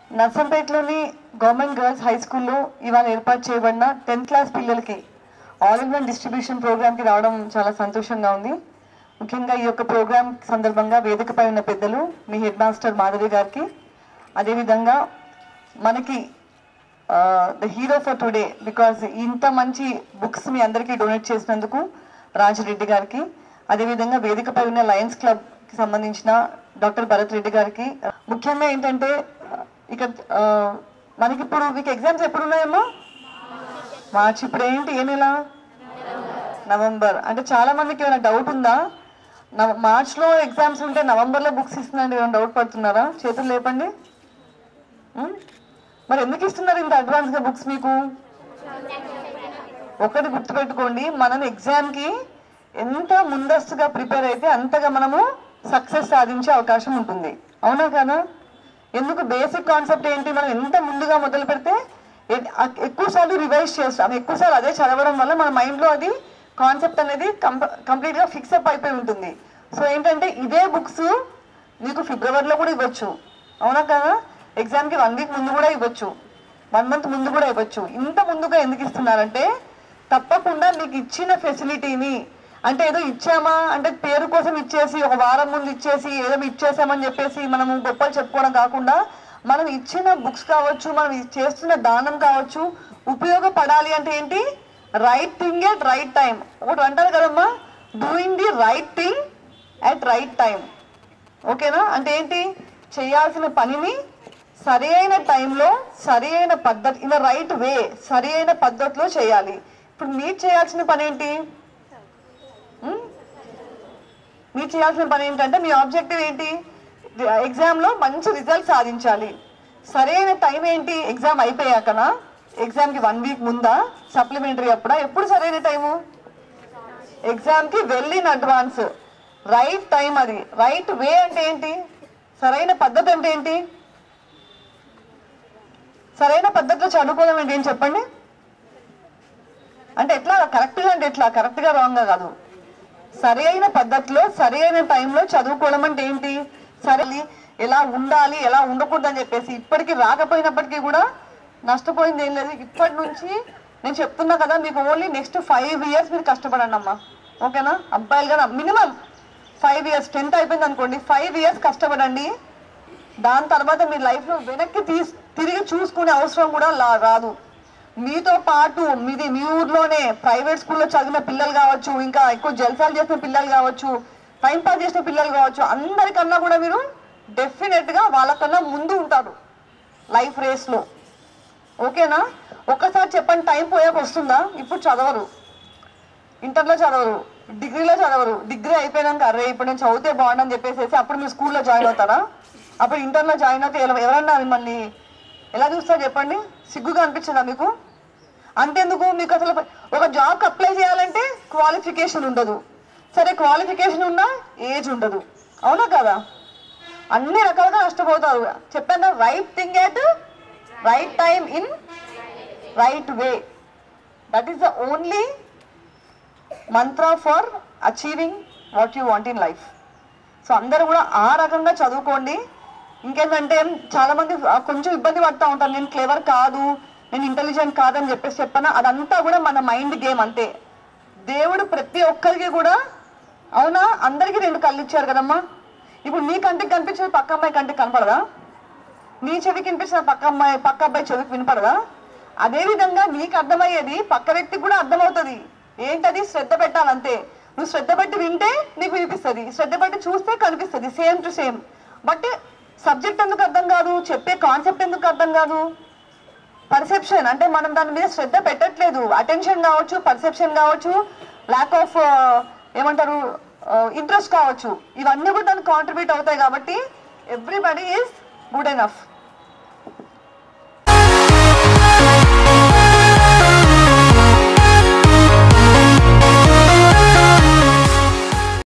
నర్సంపేటలోని government girls high స్కూల్లో ఇవాళ ఏర్పాటు చేయబడిన టెన్త్ క్లాస్ పిల్లలకి ఆల్ ఇన్ వన్ డిస్ట్రిబ్యూషన్ ప్రోగ్రామ్కి రావడం చాలా సంతోషంగా ఉంది ముఖ్యంగా ఈ యొక్క ప్రోగ్రామ్ సందర్భంగా వేదికపై ఉన్న పెద్దలు మీ హెడ్ మాస్టర్ మాధవి గారికి అదేవిధంగా మనకి the hero for today because ఇంత మంచి బుక్స్ మీ అందరికీ డొనేట్ చేసినందుకు రాజిరెడ్డి గారికి అదేవిధంగా వేదికపై ఉన్న లయన్స్ క్లబ్ కి సంబంధించిన డాక్టర్ భరత్ రెడ్డి గారికి ముఖ్యంగా ఏంటంటే ఇక ఆ, మనకి ఇప్పుడు మీకు ఎగ్జామ్స్ ఎప్పుడు ఉన్నాయమ్మా మార్చి ఇప్పుడు ఏంటి ఏ నెల నవంబర్ అంటే చాలా మందికి ఏమైనా డౌట్ ఉందా నవ మార్చ్లో ఎగ్జామ్స్ ఉంటే నవంబర్లో బుక్స్ ఇస్తున్నారండి ఏమైనా డౌట్ పడుతున్నారా చేతులు లేపండి ఉం? మరి ఎందుకు ఇస్తున్నారు ఇంత అడ్వాన్స్ గా బుక్స్ మీకు ఒకటి గుర్తుపెట్టుకోండి మనం ఎగ్జామ్ కి ఎంత ముందస్తుగా ప్రిపేర్ అయితే అంతగా మనము సక్సెస్ సాధించే అవకాశం ఉంటుంది అవునా కదా ఎందుకు బేసిక్ కాన్సెప్ట్ ఏంటి మనం ఎంత ముందుగా మొదలు పెడితే ఎక్కువ సార్లు రివైజ్ చేస్తాం ఎక్కువ సార్లు అదే చదవడం వల్ల మన మైండ్ లో అది కాన్సెప్ట్ అనేది కంప్లీట్ గా ఫిక్స్ అప్ అయిపోయి ఉంటుంది సో ఏంటంటే ఇదే బుక్స్ మీకు ఫిబ్రవరిలో కూడా ఇవ్వచ్చు అవునా కదా ఎగ్జామ్ కి వన్ వీక్ ముందు కూడా ఇవ్వచ్చు వన్ మంత్ ముందు కూడా ఇవ్వచ్చు ఇంత ముందుగా ఎందుకు ఇస్తున్నారంటే తప్పకుండా మీకు ఇచ్చిన ఫెసిలిటీని అంటే ఏదో ఇచ్చామా అంటే పేరు కోసం ఇచ్చేసి ఒక వారం ముందు ఇచ్చేసి ఏదో ఇచ్చేసామని చెప్పేసి మనము గొప్పలు చెప్పుకోవడం కాకుండా మనం ఇచ్చిన బుక్స్ కావచ్చు మనం ఇది చేస్తున్న దానం కావచ్చు ఉపయోగపడాలి అంటే ఏంటి right thing at right time ఒకటి అంటారు కదమ్మా doing the right thing at right time ఓకేనా అంటే ఏంటి చేయాల్సిన పనిని సరి అయిన టైంలో సరి అయిన పద్ధతి ఇన్ రైట్ వే సరి అయిన పద్ధతిలో చేయాలి ఇప్పుడు మీరు చేయాల్సిన పని ఏంటి ఉం? మీరు చేయాల్సిన పని ఏంటంటే మీ ఆబ్జెక్టివ్ ఏంటి ఎగ్జామ్ లో మంచి రిజల్ట్ సాధించాలి సరైన టైం ఏంటి ఎగ్జామ్ అయిపోయాకనా ఎగ్జామ్ కి వన్ వీక్ ముందా సప్లిమెంటరీ అప్పుడా ఎప్పుడు సరైన టైము ఎగ్జామ్ కి వెళ్ళిన అడ్వాన్స్ రైట్ టైం అది రైట్ వే అంటే ఏంటి సరైన పద్ధతి అంటే ఏంటి సరైన పద్ధతిలో చదువుకోవడం అంటే ఏం చెప్పండి అంటే ఎట్లా కరెక్ట్ గా అంటే ఎట్లా కరెక్ట్ గా రాంగ్ గా కాదు సరి అయిన పద్ధతిలో సరి అయిన టైంలో చదువుకోవడం అంటే ఏంటి సరే ఎలా ఉండాలి ఎలా ఉండకూడదు అని చెప్పేసి ఇప్పటికి రాకపోయినప్పటికీ కూడా నష్టపోయింది ఏం లేదు ఇప్పటి నుంచి నేను చెప్తున్నా కదా మీకు ఓన్లీ నెక్స్ట్ ఫైవ్ ఇయర్స్ మీరు కష్టపడండి అమ్మా ఓకేనా అబ్బాయిలు కదా మినిమం ఫైవ్ ఇయర్స్ టెన్త్ అయిపోయింది అనుకోండి ఫైవ్ ఇయర్స్ కష్టపడండి దాని తర్వాత మీ లైఫ్ లో వెనక్కి తీస్ తిరిగి చూసుకునే అవసరం కూడా లా- రాదు మీతో పాటు మీది మీ ఊర్లోనే ప్రైవేట్ స్కూల్లో చదివిన పిల్లలు కావచ్చు ఇంకా ఎక్కువ జల్సాలు చేసిన పిల్లలు కావచ్చు టైం పాస్ చేసిన పిల్లలు కావచ్చు అందరికన్నా కూడా మీరు డెఫినెట్ గా వాళ్ళకన్నా ముందు ఉంటారు లైఫ్ రేస్ లో ఓకేనా ఒక్కసారి చెప్పండి టైం పోయాక వస్తుందా ఇప్పుడు చదవరు ఇంటర్లో చదవరు డిగ్రీలో చదవరు డిగ్రీ అయిపోయినాక అరే ఇప్పుడు నేను చదివితే బాగుండని చెప్పేసి అప్పుడు మీరు స్కూల్లో జాయిన్ అవుతారా అప్పుడు ఇంటర్లో జాయిన్ అయితే ఎలా- ఎవరన్నా మిమ్మల్ని ఎలా చూస్తారు చెప్పండి సిగ్గుగా అనిపించదా మీకు అంతెందుకు మీకు అసలు ఒక జాబ్కి అప్లై చేయాలంటే క్వాలిఫికేషన్ ఉండదు సరే క్వాలిఫికేషన్ ఉన్నా ఏజ్ ఉండదు అవునా కదా అన్ని రకాలుగా నష్టపోతారు చెప్పాను right thing at right time in right way that is the only mantra for achieving what you want in life so అందరూ కూడా ఆ రకంగా చదువుకోండి ఇంకేంటంటే చాలా మంది ఆ కొంచెం ఇబ్బంది పడుతూ ఉంటారు నేను క్లేవర్ కాదు నేను ఇంటెలిజెంట్ కాదని చెప్పేసి చెప్పాను అదంతా కూడా మన మైండ్ గేమ్ అంతే దేవుడు ప్రతి ఒక్కరికి కూడా అవునా అందరికీ రెండు కళ్ళు ఇచ్చారు కదమ్మా ఇప్పుడు నీ కంటికి కనిపించేది పక్క అమ్మాయి కంటికి కనపడదా నీ చెవికి వినిపించిన పక్క అమ్మాయి పక్క అబ్బాయి చెవికి వినపడదా అదే విధంగా నీకు అర్థమయ్యేది పక్క వ్యక్తికి కూడా అర్థమవుతుంది ఏంటది శ్రద్ధ పెట్టాలంతే నువ్వు శ్రద్ధ పెట్టి వింటే నీకు వినిపిస్తుంది శ్రద్ధ పెట్టి చూస్తే కనిపిస్తుంది same to same but subject ఎందుకు అర్థం కాదు చెప్పే కాన్సెప్ట్ ఎందుకు అర్థం కాదు పర్సెప్షన్ అంటే మనం దాని మీద శ్రద్ధ పెట్టట్లేదు అటెన్షన్ కావచ్చు పర్సెప్షన్ కావచ్చు ల్యాక్ ఆఫ్ ఏమంటారు ఇంట్రెస్ట్ కావచ్చు ఇవన్నీ కూడా దానికి కాంట్రిబ్యూట్ అవుతాయి కాబట్టి ఎవ్రీబడి ఈజ్ గుడ్ ఎనఫ్